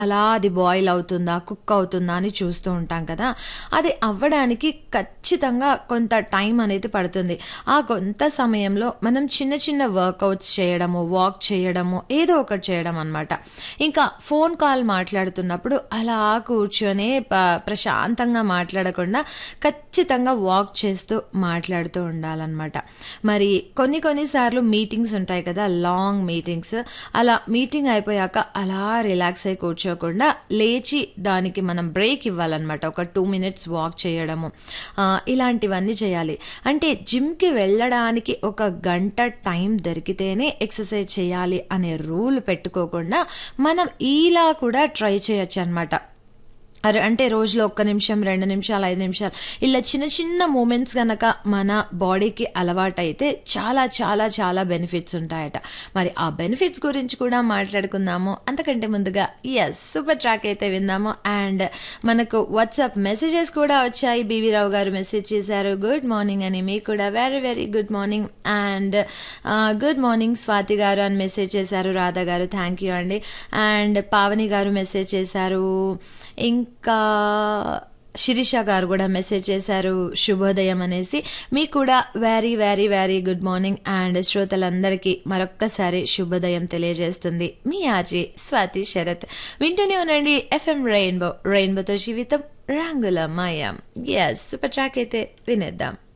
అలా అది బాయిల్ అవుతుందా కుక్ అవుతుందా అని చూస్తూ ఉంటాం కదా అది అవ్వడానికి ఖచ్చితంగా కొంత టైం అనేది పడుతుంది ఆ కొంత సమయంలో మనం చిన్న చిన్న వర్కౌట్స్ చేయడము వాక్ చేయడము ఏదో ఒకటి చేయడం అనమాట ఇంకా ఫోన్ కాల్ మాట్లాడుతున్నప్పుడు అలా కూర్చొని ప- ప్రశాంతంగా మాట్లాడకుండా ఖచ్చితంగా వాక్ చేస్తూ మాట్లాడుతూ ఉండాలన్నమాట మరి కొన్ని కొన్నిసార్లు మీటింగ్స్ ఉంటాయి కదా లాంగ్ మీటింగ్స్ అలా మీటింగ్ అయిపోయాక అలా రిలాక్స్ అయి కూర్చోకుండా లేచి దానికి మనం బ్రేక్ ఇవ్వాలన్నమాట ఒక టూ మినిట్స్ వాక్ చేయడము ఆ, ఇలాంటివన్నీ చేయాలి అంటే జిమ్కి వెళ్ళడానికి ఒక గంట టైం దొరికితేనే ఎక్సర్సైజ్ చేయాలి అనే రూల్ పెట్టుకోకుండా మనం ఇలా కూడా ట్రై చేయొచ్చు అనమాట అరే అంటే రోజులో ఒక్క నిమిషం రెండు నిమిషాలు ఐదు నిమిషాలు ఇలా చిన్న చిన్న మూమెంట్స్ కనుక మన బాడీకి అలవాటైతే చాలా చాలా చాలా బెనిఫిట్స్ ఉంటాయట మరి ఆ బెనిఫిట్స్ గురించి కూడా మాట్లాడుకుందాము అంతకంటే ముందుగా ఎస్ సూపర్ ట్రాక్ అయితే విందాము అండ్ మనకు వాట్సాప్ మెసేజెస్ కూడా వచ్చాయి బీవీ రావు గారు మెసేజ్ చేశారు గుడ్ మార్నింగ్ అని మీకు కూడా very very good morning and good morning Swathi గారు అని మెసేజ్ చేశారు రాధా గారు థ్యాంక్ యూ అండి అండ్ పావని గారు మెసేజ్ చేశారు ఇంకా శిరీష గారు కూడా మెసేజ్ చేశారు శుభోదయం అనేసి మీకు కూడా very very very good morning and శ్రోతలందరికీ మరొక్కసారి శుభోదయం తెలియజేస్తుంది మీ ఆజీ స్వాతి శరత్ వింటూనే ఉండండి ఎఫ్ఎం రెయిన్బో రెయిన్బోతో జీవితం రంగుల మాయం ఎస్ సూపర్ ట్రాక్ అయితే వినేద్దాం